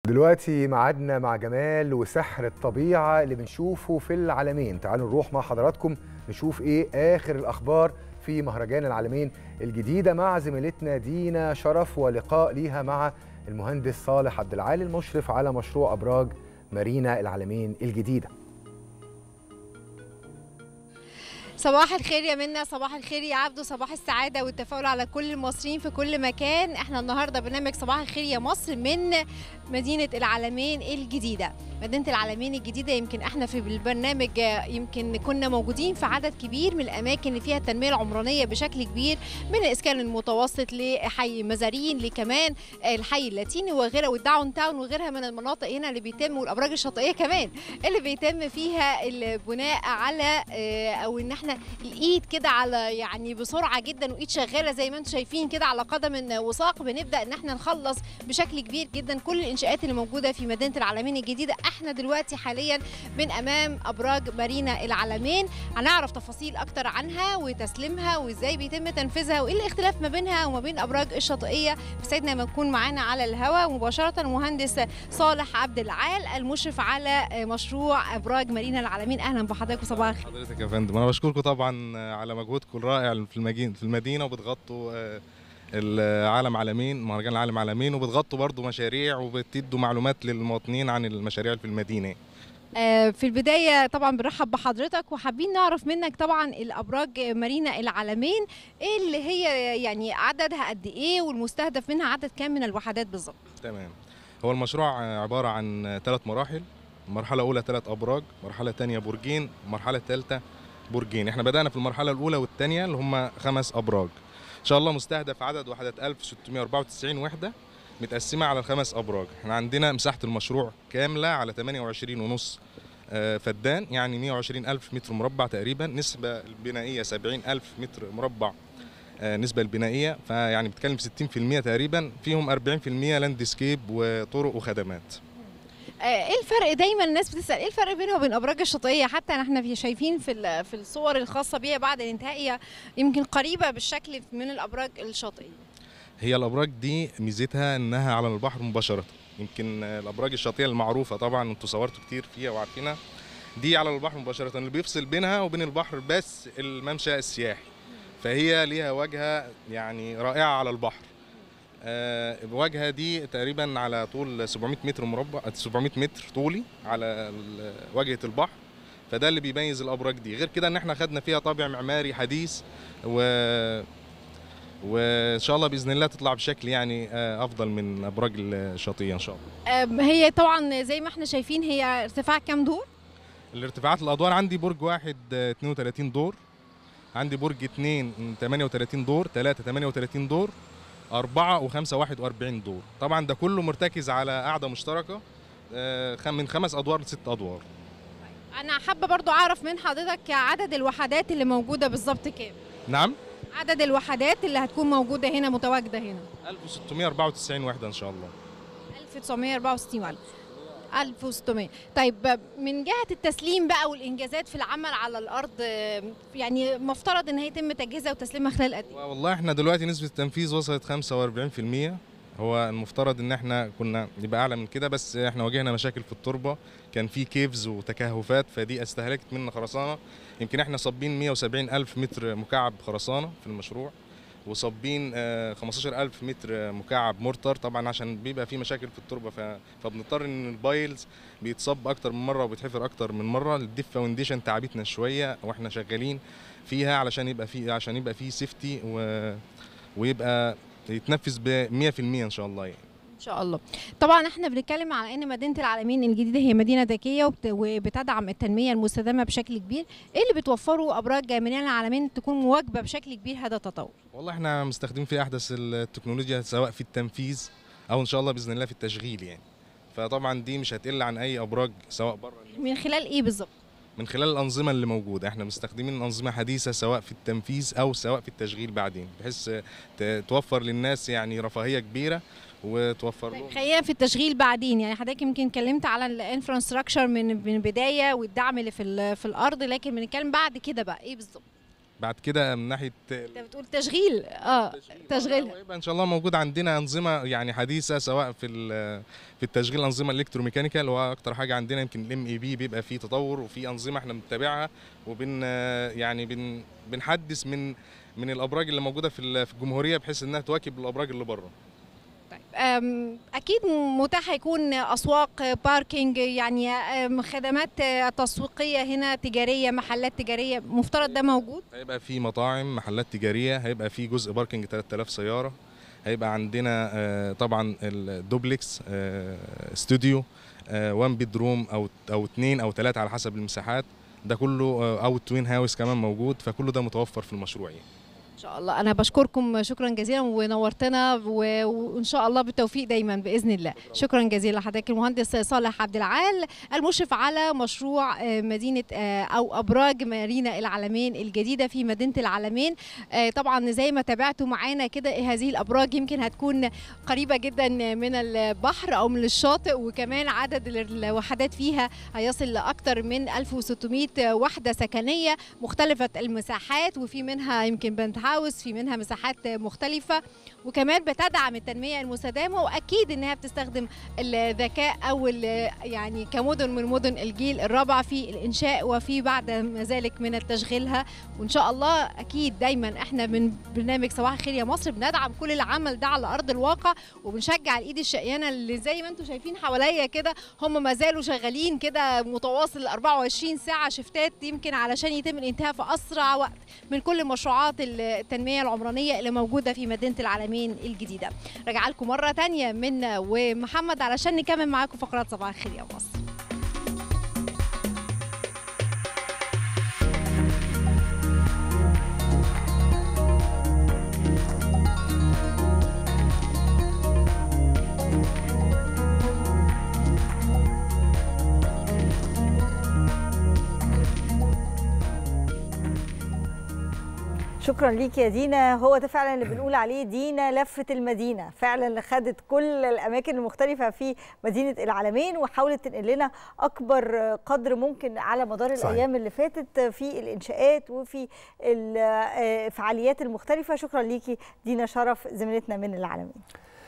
دلوقتي معادنا مع جمال وسحر الطبيعة اللي بنشوفه في العالمين تعالوا نروح مع حضراتكم نشوف ايه آخر الأخبار في مهرجان العالمين الجديدة مع زميلتنا دينا شرف ولقاء ليها مع المهندس صالح عبد العالي المشرف على مشروع أبراج مارينا العالمين الجديدة صباح الخير يا منى صباح الخير يا عبدو صباح السعادة والتفاؤل على كل المصريين في كل مكان احنا النهاردة برنامج صباح الخير يا مصر من مدينة العالمين الجديدة مدينة العالمين الجديدة يمكن احنا في البرنامج يمكن كنا موجودين في عدد كبير من الأماكن اللي فيها التنمية العمرانية بشكل كبير من الإسكان المتوسط لحي مزارين لكمان الحي اللاتيني وغيرها والداون تاون وغيرها من المناطق هنا اللي بيتم والأبراج الشاطئية كمان اللي بيتم فيها البناء على أو إن احنا الايد كده على يعني بسرعه جدا وايد شغاله زي ما انتم شايفين كده على قدم وساق بنبدا ان احنا نخلص بشكل كبير جدا كل الانشاءات اللي موجوده في مدينه العالمين الجديده احنا دلوقتي حاليا من امام ابراج مارينا العالمين هنعرف تفاصيل اكتر عنها وتسليمها وازاي بيتم تنفيذها وايه الاختلاف ما بينها وما بين الابراج الشاطئيه بسعدنا لما تكون معانا على الهواء مباشره المهندس صالح عبد العال المشرف على مشروع ابراج مارينا العالمين اهلا بحضرتك وصباح الخير حضرتك يا فندم انا بشكركم طبعا على مجهودكم الرائع في المدينه في المدينه وبتغطوا العالم عالمين مهرجان العالم عالمين وبتغطوا برضو مشاريع وبتدوا معلومات للمواطنين عن المشاريع في المدينه في البداية طبعا بنرحب بحضرتك وحابين نعرف منك طبعا الأبراج مارينا العالمين إيه اللي هي يعني عددها قد إيه والمستهدف منها عدد كام من الوحدات بالظبط تمام هو المشروع عبارة عن ثلاث مراحل مرحلة أولى ثلاث أبراج مرحلة ثانية برجين مرحلة ثالثة برجين احنا بدأنا في المرحلة الأولى والثانية اللي هم خمس أبراج إن شاء الله مستهدف عدد وحدات 1694 وحدة متقسمة على الخمس أبراج احنا عندنا مساحة المشروع كاملة على 28 ونص فدان يعني 120 ألف متر مربع تقريبا نسبة البنائية 70 ألف متر مربع نسبة البنائية فيعني بتكلم 60% تقريبا فيهم 40% لاندسكيب وطرق وخدمات ايه الفرق دايما الناس بتسال ايه الفرق بينها وبين الابراج الشاطئيه حتى احنا في شايفين في في الصور الخاصه بيها بعد الانتهاء هي يمكن قريبه بالشكل من الابراج الشاطئيه هي الابراج دي ميزتها انها على البحر مباشره يمكن الابراج الشاطئيه المعروفه طبعا انتوا صورتوا كتير فيها وعارفينها دي على البحر مباشره اللي بيفصل بينها وبين البحر بس الممشى السياحي فهي ليها واجهه يعني رائعه على البحر الواجهه دي تقريبا على طول 700 متر مربع 700 متر طولي على واجهه البحر فده اللي بيميز الابراج دي غير كده ان احنا خدنا فيها طابع معماري حديث و وان شاء الله باذن الله تطلع بشكل يعني افضل من ابراج الشاطئيه ان شاء الله هي طبعا زي ما احنا شايفين هي ارتفاع كام دور الارتفاعات الادوار عندي برج واحد 32 دور عندي برج 2 38 دور 3 38 دور أربعة وخمسة واحد وأربعين دور طبعا ده كله مرتكز على قاعدة مشتركة من خمس أدوار لست أدوار أنا حابة برضو أعرف من حضرتك عدد الوحدات اللي موجودة بالظبط كام نعم عدد الوحدات اللي هتكون موجودة هنا متواجدة هنا 1694 وحدة إن شاء الله 1964 وحدة 1600 طيب من جهة التسليم بقى والإنجازات في العمل على الأرض يعني مفترض إن هي يتم تجهيزها وتسليمها خلال قد إيه؟ والله إحنا دلوقتي نسبة التنفيذ وصلت 45% هو المفترض إن إحنا كنا يبقى أعلى من كده بس إحنا واجهنا مشاكل في التربة كان في كيفز وتكهفات فدي استهلكت منا خرسانة يمكن إحنا صابين 170 ألف متر مكعب خرسانة في المشروع وصابين 15000 متر مكعب مورتر طبعا عشان بيبقى في مشاكل في التربه فبنضطر ان البايلز بيتصب اكتر من مره وبيتحفر اكتر من مره الديف فاونديشن تعبتنا شويه واحنا شغالين فيها علشان يبقى في عشان يبقى في سيفتي و... ويبقى يتنفذ ب 100% ان شاء الله يعني. ان شاء الله طبعا احنا بنتكلم على ان مدينه العالمين الجديده هي مدينه ذكيه وبتدعم التنميه المستدامه بشكل كبير ايه اللي بتوفره ابراج مدينه العالمين تكون مواكبه بشكل كبير هذا التطور والله احنا مستخدمين في احدث التكنولوجيا سواء في التنفيذ او ان شاء الله باذن الله في التشغيل يعني فطبعا دي مش هتقل عن اي ابراج سواء بره من خلال ايه بالظبط من خلال الانظمه اللي موجوده احنا مستخدمين انظمه حديثه سواء في التنفيذ او سواء في التشغيل بعدين بحيث توفر للناس يعني رفاهيه كبيره وتوفر لهم خلينا في التشغيل بعدين يعني حضرتك يمكن اتكلمت على الانفراستراكشر من من البدايه والدعم اللي في في الارض لكن بنتكلم بعد كده بقى ايه بالظبط بعد كده من ناحيه انت بتقول تشغيل اه تشغيل ويبقى ان شاء الله موجود عندنا انظمه يعني حديثه سواء في ال- في التشغيل انظمه الكتروميكانيكال وهو اكتر حاجه عندنا يمكن الام اي بي بيبقى فيه تطور وفي انظمه احنا بنتابعها وبن يعني بن بنحدث من من الابراج اللي موجوده في ال- في الجمهوريه بحيث انها تواكب الابراج اللي بره أم، اكيد متاح يكون اسواق باركينج يعني أم، خدمات تسويقيه هنا تجاريه محلات تجاريه مفترض ده موجود هيبقى في مطاعم محلات تجاريه هيبقى في جزء باركنج 3000 سياره هيبقى عندنا آه، طبعا الدوبلكس آه، استوديو وان بيد روم او او اثنين او ثلاثه على حسب المساحات ده كله آه، او توين هاوس كمان موجود فكله ده متوفر في المشروع يعني. ان شاء الله انا بشكركم شكرا جزيلا ونورتنا و- وان شاء الله بالتوفيق دايما باذن الله شكرا جزيلا لحضرتك المهندس صالح عبد العال المشرف على مشروع آه، مدينه آه، او ابراج مارينا العلمين الجديده في مدينه العلمين آه، طبعا زي ما تابعتوا معانا كده هذه الابراج يمكن هتكون قريبه جدا من البحر او من الشاطئ وكمان عدد الوحدات فيها هيصل لاكثر من 1600 وحده سكنيه مختلفه المساحات وفي منها يمكن بنت هاوس في منها مساحات مختلفه وكمان بتدعم التنميه المستدامه واكيد انها بتستخدم الذكاء او ال- يعني كمدن من مدن الجيل الرابع في الانشاء وفي بعد ما ذلك من تشغيلها وان شاء الله اكيد دايما احنا من برنامج صباح الخير يا مصر بندعم كل العمل ده على ارض الواقع وبنشجع الايد الشقيانه اللي زي ما انتم شايفين حواليا كده هم ما زالوا شغالين كده متواصل 24 ساعه شفتات يمكن علشان يتم الانتهاء في اسرع وقت من كل مشروعات التنميه العمرانيه اللي موجوده في مدينه العالمين الجديده راجعه لكم مره تانية منا ومحمد علشان نكمل معاكم فقرات صباح الخير يا مصر شكرا ليك يا دينا هو ده فعلا اللي بنقول عليه دينا لفة المدينة فعلا اللي خدت كل الأماكن المختلفة في مدينة العالمين وحاولت تنقل لنا أكبر قدر ممكن على مدار صحيح. الأيام اللي فاتت في الإنشاءات وفي الفعاليات المختلفة شكرا ليكي دينا شرف زميلتنا من العالمين